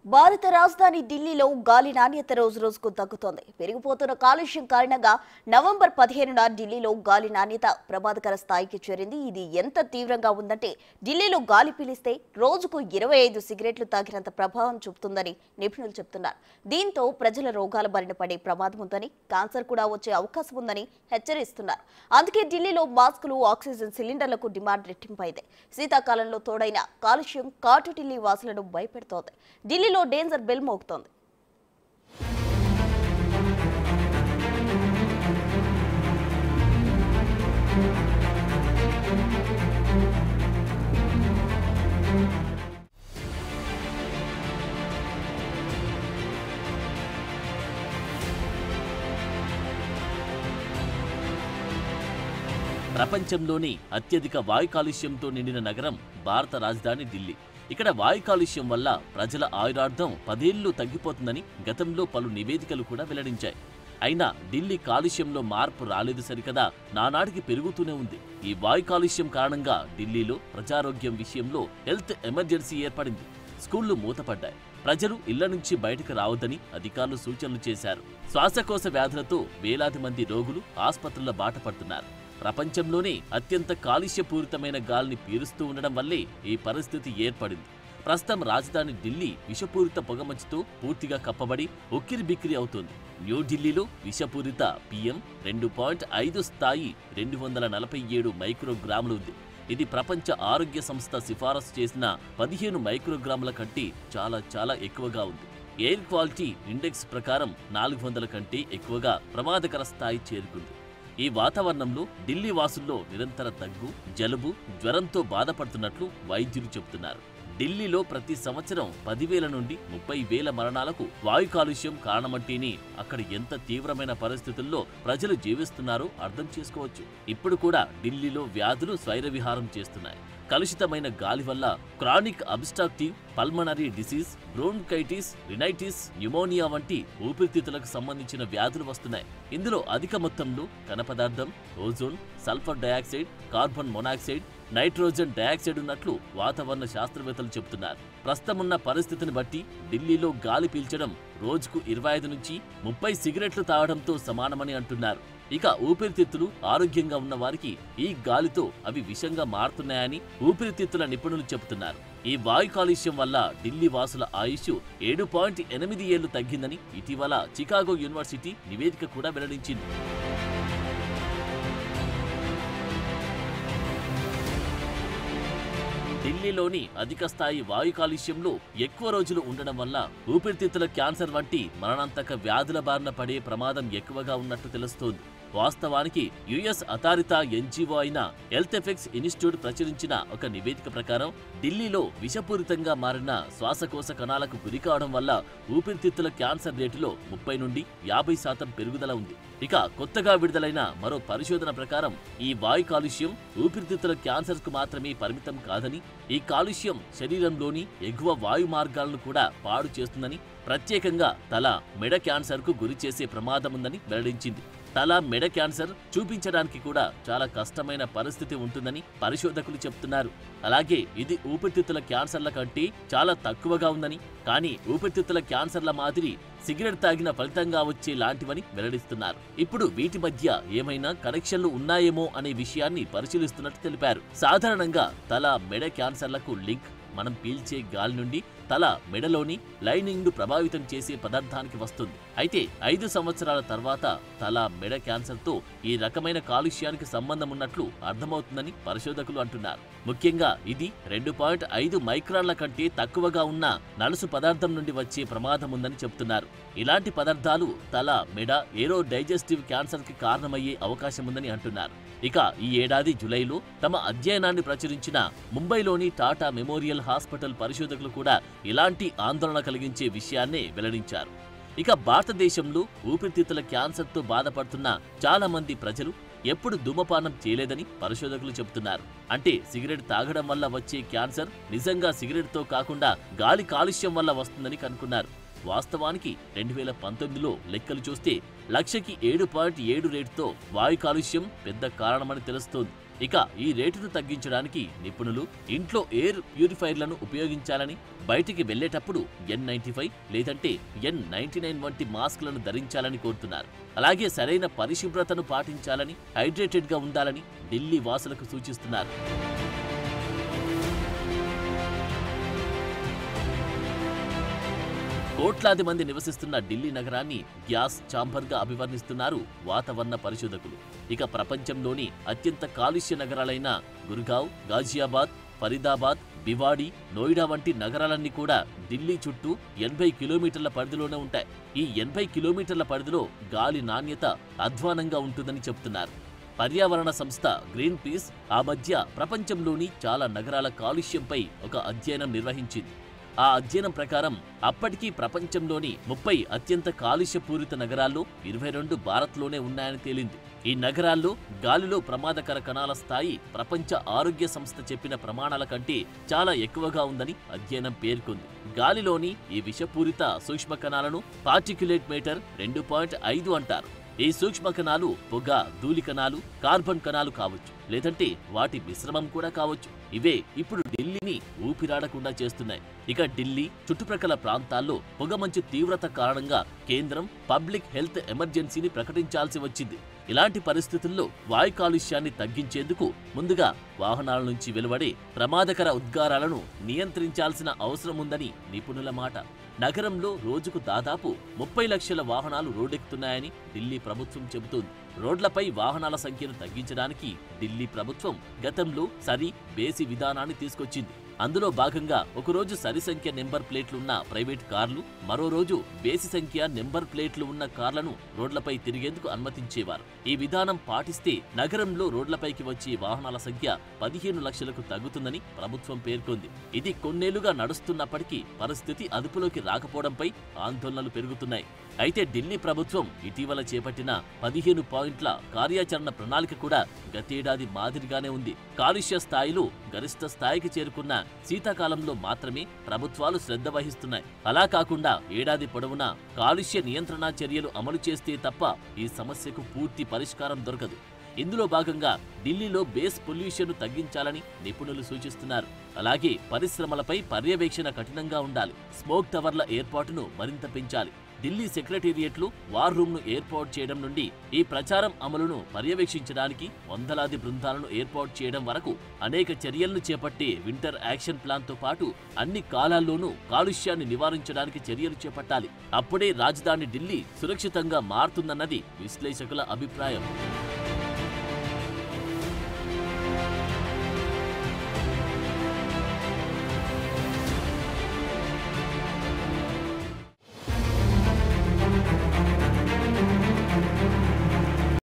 భారత రాజధాని ఢిల్లీలో గాలి నాణ్యత రోజు రోజుకు తగ్గుతోంది పెరిగిపోతున్న కాలుష్యం కారణంగా నవంబర్ పదిహేనున ఢిల్లీలో గాలి నాణ్యత ప్రమాదకర స్థాయికి చేరింది ఇది ఎంత తీవ్రంగా ఉందంటే ఢిల్లీలో గాలి పీలిస్తే రోజుకు ఇరవై ఐదు సిగరెట్లు తాగినంత ప్రభావం చూపుతుందని నిపుణులు చెబుతున్నారు దీంతో ప్రజల రోగాల బారిన పడే ప్రమాదం ఉందని క్యాన్సర్ కూడా వచ్చే అవకాశం ఉందని హెచ్చరిస్తున్నారు అందుకే ఢిల్లీలో మాస్కులు ఆక్సిజన్ సిలిండర్లకు డిమాండ్ రెట్టింపైంది శీతాకాలంలో తోడైన కాలుష్యం కాటు ఢిల్లీ వాసులను భయపెడుతోంది ఢిల్లీలో డేంజర్ బెల్ మోగుతోంది ప్రపంచంలోని అత్యధిక వాయు కాలుష్యంతో నిండిన నగరం భారత రాజధాని ఢిల్లీ ఇక్కడ వాయు కాలుష్యం వల్ల ప్రజల ఆయురార్థం పదేళ్లు తగ్గిపోతుందని గతంలో పలు నివేదికలు కూడా వెల్లడించాయి అయినా ఢిల్లీ కాలుష్యంలో మార్పు రాలేదు సరికదా నానాటికి పెరుగుతూనే ఉంది ఈ వాయు కాలుష్యం కారణంగా ఢిల్లీలో ప్రజారోగ్యం విషయంలో హెల్త్ ఎమర్జెన్సీ ఏర్పడింది స్కూళ్లు మూతపడ్డాయి ప్రజలు ఇళ్ల నుంచి బయటకు రావద్దని అధికారులు సూచనలు చేశారు శ్వాసకోశ వ్యాధులతో వేలాది మంది రోగులు ఆసుపత్రుల బాట పడుతున్నారు ప్రపంచంలోనే అత్యంత కాలుష్యపూరితమైన గాలిని పీలుస్తూ ఉండడం వల్లే ఈ పరిస్థితి ఏర్పడింది ప్రస్తుతం రాజధాని ఢిల్లీ విషపూరిత పొగమంచుతో పూర్తిగా కప్పబడి ఉక్కిరి బిక్కిరి అవుతోంది న్యూఢిల్లీలో విషపూరిత పిఎం రెండు పాయింట్ ఐదు స్థాయి రెండు వందల నలభై ఏడు మైక్రోగ్రాములు ఉంది ఇది ప్రపంచ ఆరోగ్య సంస్థ సిఫారసు చేసిన పదిహేను మైక్రోగ్రాముల కంటే చాలా చాలా ఎక్కువగా ఉంది ఎయిర్ క్వాలిటీ ఇండెక్స్ ప్రకారం నాలుగు వందల కంటే ఎక్కువగా ప్రమాదకర స్థాయి చేరుకుంది ఈ వాతావరణంలో ఢిల్లీ వాసుల్లో నిరంతర దగ్గు జలుబు జ్వరంతో బాధపడుతున్నట్లు వైద్యులు చెబుతున్నారు ఢిల్లీలో ప్రతి సంవత్సరం పదివేల నుండి ముప్పై వేల మరణాలకు వాయు కాలుష్యం కారణమంటేనే అక్కడ ఎంత తీవ్రమైన పరిస్థితుల్లో ప్రజలు జీవిస్తున్నారో అర్థం చేసుకోవచ్చు ఇప్పుడు కూడా ఢిల్లీలో వ్యాధులు స్వైరవిహారం చేస్తున్నాయి కలుషితమైన గాలి వల్ల chronic obstructive pulmonary disease bronchitis rhinitis pneumonia వంటి ఊపిరితిత్తులకు సంబంధించిన వ్యాధులు వస్తున్నాయి ఇందులో అధిక మొత్తంలో కనపదార్థం ozone sulphur dioxide carbon monoxide nitrogen dioxide ఉన్నట్లు వాతావరణ శాస్త్రవేత్తలు చెబుతున్నారు ప్రస్తుతం ఉన్న పరిస్థితిని బట్టి ఢిల్లీలో గాలి పీల్చడం రోజుకు ఇరవై ఐదు నుంచి ముప్పై సిగరెట్లు తాగడంతో సమానమని అంటున్నారు ఇక ఊపిరితిత్తులు ఆరోగ్యంగా ఉన్న వారికి ఈ గాలితో అవి విషంగా మారుతున్నాయని ఊపిరితిత్తుల నిపుణులు చెబుతున్నారు ఈ వాయు కాలుష్యం వల్ల ఢిల్లీ వాసుల ఆయుష్ ఏడు పాయింట్ ఎనిమిది ఏళ్లు తగ్గిందని ఇటీవల చికాగో యూనివర్సిటీ నివేదిక కూడా వెల్లడించింది ఢిల్లీలోని అధిక స్థాయి వాయు కాలుష్యంలో ఎక్కువ రోజులు ఉండడం వల్ల ఊపిరితిత్తుల క్యాన్సర్ వంటి మరణాంతక వ్యాధుల బారిన పడే ప్రమాదం ఎక్కువగా ఉన్నట్టు తెలుస్తోంది వాస్తవానికి యుఎస్ అతారిత ఎన్జిఓ అయిన హెల్త్ ఎఫెక్ట్స్ ఇన్స్టిట్యూట్ ప్రచురించిన ఒక నివేదిక ప్రకారం ఢిల్లీలో విషపూరితంగా మారిన శ్వాసకోశ కణాలకు గురికావడం వల్ల ఊపిరితిత్తుల క్యాన్సర్ రేటులో ముప్పై నుండి యాభై శాతం పెరుగుదల ఉంది ఇక కొత్తగా విడుదలైన మరో పరిశోధన ప్రకారం ఈ వాయు కాలుష్యం ఊపిరితిత్తుల క్యాన్సర్ కు మాత్రమే పరిమితం కాదని ఈ కాలుష్యం శరీరంలోని ఎగువ వాయు మార్గాలను కూడా పాడు చేస్తుందని ప్రత్యేకంగా తల మెడ క్యాన్సర్ కు గురి చేసే ప్రమాదం ఉందని వెల్లడించింది తల మెడ క్యాన్సర్ చూపించడానికి కూడా చాలా కష్టమైన పరిస్థితి ఉంటుందని పరిశోధకులు చెప్తున్నారు అలాగే ఇది ఊపిరితిత్తుల క్యాన్సర్ల కంటే చాలా తక్కువగా ఉందని కానీ ఊపిరితిత్తుల క్యాన్సర్ల మాదిరి సిగరెట్ తాగిన ఫలితంగా వచ్చే లాంటివని వెల్లడిస్తున్నారు ఇప్పుడు వీటి మధ్య ఏమైనా కనెక్షన్లు ఉన్నాయేమో అనే విషయాన్ని పరిశీలిస్తున్నట్టు తెలిపారు సాధారణంగా తల మెడ క్యాన్సర్లకు లింక్ మనం పీల్చే గాలి నుండి తల మెడలోని లైనింగ్ ను ప్రభావితం చేసే పదార్థానికి వస్తుంది అయితే ఐదు సంవత్సరాల తర్వాత తల మెడ క్యాన్సర్ తో ఈ రకమైన కాలుష్యానికి సంబంధం ఉన్నట్లు అర్థమవుతుందని పరిశోధకులు అంటున్నారు ముఖ్యంగా ఇది రెండు పాయింట్ ఐదు మైక్రాన్ల కంటే తక్కువగా ఉన్న నలుసు పదార్థం నుండి వచ్చే ప్రమాదం ఉందని చెబుతున్నారు ఇలాంటి పదార్థాలు తల మెడ ఏరో డైజెస్టివ్ క్యాన్సర్ కి కారణమయ్యే అవకాశం ఉందని అంటున్నారు ఇక ఈ ఏడాది జులైలో తమ అధ్యయనాన్ని ప్రచురించిన ముంబైలోని టాటా మెమోరియల్ హాస్పిటల్ పరిశోధకులు కూడా ఇలాంటి ఆందోళన కలిగించే విషయాన్నే వెల్లడించారు ఇక భారతదేశంలో ఊపిరితిత్తుల క్యాన్సర్తో బాధపడుతున్న చాలా మంది ప్రజలు ఎప్పుడు ధూమపానం చేయలేదని పరిశోధకులు చెబుతున్నారు అంటే సిగరెట్ తాగడం వల్ల వచ్చే క్యాన్సర్ నిజంగా సిగరెట్తో కాకుండా గాలి కాలుష్యం వల్ల వస్తుందని కనుక్కున్నారు వాస్తవానికి రెండు వేల పంతొమ్మిదిలో లెక్కలు చూస్తే లక్షకి ఏడు పాయింట్ ఏడు రేటుతో వాయు కాలుష్యం పెద్ద కారణమని తెలుస్తోంది ఇక ఈ రేటును తగ్గించడానికి నిపుణులు ఇంట్లో ఎయిర్ ప్యూరిఫైర్లను ఉపయోగించాలని బయటికి వెళ్లేటప్పుడు ఎన్ నైన్టీ ఫైవ్ లేదంటే ఎన్ నైన్టీ నైన్ వంటి మాస్క్లను ధరించాలని కోరుతున్నారు అలాగే సరైన పరిశుభ్రతను పాటించాలని హైడ్రేటెడ్ గా ఉండాలని ఢిల్లీ వాసులకు సూచిస్తున్నారు కోట్లాది మంది నివసిస్తున్న ఢిల్లీ నగరాన్ని గ్యాస్ ఛాంబర్గా అభివర్ణిస్తున్నారు వాతావరణ పరిశోధకులు ఇక ప్రపంచంలోని అత్యంత కాలుష్య నగరాలైన గుర్గావ్ గాజియాబాద్ ఫరీదాబాద్ బివాడి నోయిడా వంటి నగరాలన్నీ కూడా ఢిల్లీ చుట్టూ ఎనభై కిలోమీటర్ల పరిధిలోనే ఉంటాయి ఈ ఎనభై కిలోమీటర్ల పరిధిలో గాలి నాణ్యత అధ్వానంగా ఉంటుందని చెబుతున్నారు పర్యావరణ సంస్థ గ్రీన్ పీస్ ఆ మధ్య ప్రపంచంలోని చాలా నగరాల కాలుష్యంపై ఒక అధ్యయనం నిర్వహించింది ఆ అధ్యయనం ప్రకారం అప్పటికీ ప్రపంచంలోని ముప్పై అత్యంత కాలుష్యపూరిత నగరాల్లో ఇరవై రెండు భారత్లోనే ఉన్నాయని తేలింది ఈ నగరాల్లో గాలిలో ప్రమాదకర కణాల స్థాయి ప్రపంచ ఆరోగ్య సంస్థ చెప్పిన ప్రమాణాల కంటే చాలా ఎక్కువగా ఉందని అధ్యయనం పేర్కొంది గాలిలోని ఈ విషపూరిత సూక్ష్మ కణాలను పార్టిక్యులేట్ మీటర్ రెండు పాయింట్ ఐదు అంటారు ఈ సూక్ష్మ కణాలు పొగ ధూళి కణాలు కార్బన్ కణాలు కావచ్చు లేదంటే వాటి మిశ్రమం కూడా కావచ్చు ఇవే ఇప్పుడు ఢిల్లీని ఊపిరాడకుండా చేస్తున్నాయి ఇక ఢిల్లీ చుట్టుప్రక్కల ప్రాంతాల్లో పొగమంచు తీవ్రత కారణంగా కేంద్రం పబ్లిక్ హెల్త్ ఎమర్జెన్సీని ప్రకటించాల్సి వచ్చింది ఇలాంటి పరిస్థితుల్లో వాయు కాలుష్యాన్ని తగ్గించేందుకు ముందుగా వాహనాల నుంచి వెలువడే ప్రమాదకర ఉద్గారాలను నియంత్రించాల్సిన అవసరం ఉందని నిపుణుల మాట నగరంలో రోజుకు దాదాపు ముప్పై లక్షల వాహనాలు రోడ్డెక్కుతున్నాయని ఢిల్లీ ప్రభుత్వం చెబుతోంది రోడ్లపై వాహనాల సంఖ్యను తగ్గించడానికి ఢిల్లీ ప్రభుత్వం గతంలో సరి బేసి విధానాన్ని తీసుకొచ్చింది అందులో భాగంగా ఒకరోజు సరి సంఖ్య నెంబర్ ప్లేట్లున్న ప్రైవేట్ కార్లు మరో రోజు బేసి సంఖ్య నెంబర్ ప్లేట్లు ఉన్న కార్లను రోడ్లపై తిరిగేందుకు అనుమతించేవారు ఈ విధానం పాటిస్తే నగరంలో రోడ్లపైకి వచ్చే వాహనాల సంఖ్య పదిహేను లక్షలకు తగ్గుతుందని ప్రభుత్వం పేర్కొంది ఇది కొన్నేళ్లుగా నడుస్తున్నప్పటికీ పరిస్థితి అదుపులోకి రాకపోవడంపై ఆందోళనలు పెరుగుతున్నాయి అయితే ఢిల్లీ ప్రభుత్వం ఇటీవల చేపట్టిన పదిహేను పాయింట్ల కార్యాచరణ ప్రణాళిక కూడా గతేడాది మాదిరిగానే ఉంది కాలుష్య స్థాయిలు గరిష్ట స్థాయికి చేరుకున్న శీతాకాలంలో మాత్రమే ప్రభుత్వాలు శ్రద్ధ వహిస్తున్నాయి అలా కాకుండా ఏడాది పొడవునా కాలుష్య నియంత్రణ చర్యలు అమలు చేస్తే తప్ప ఈ సమస్యకు పూర్తి పరిష్కారం దొరకదు ఇందులో భాగంగా ఢిల్లీలో బేస్ పొల్యూషన్ తగ్గించాలని నిపుణులు సూచిస్తున్నారు అలాగే పరిశ్రమలపై పర్యవేక్షణ కఠినంగా ఉండాలి స్మోక్ టవర్ల ఏర్పాటును మరింత పెంచాలి ఢిల్లీ సెక్రటేరియట్లు వార్ రూమ్ ను ఏర్పాటు చేయడం నుండి ఈ ప్రచారం అమలును పర్యవేక్షించడానికి వందలాది బృందాలను ఏర్పాటు చేయడం వరకు అనేక చర్యలను చేపట్టే వింటర్ యాక్షన్ ప్లాన్ తో పాటు అన్ని కాలాల్లోనూ కాలుష్యాన్ని నివారించడానికి చర్యలు చేపట్టాలి అప్పుడే రాజధాని ఢిల్లీ సురక్షితంగా మారుతుందన్నది విశ్లేషకుల అభిప్రాయం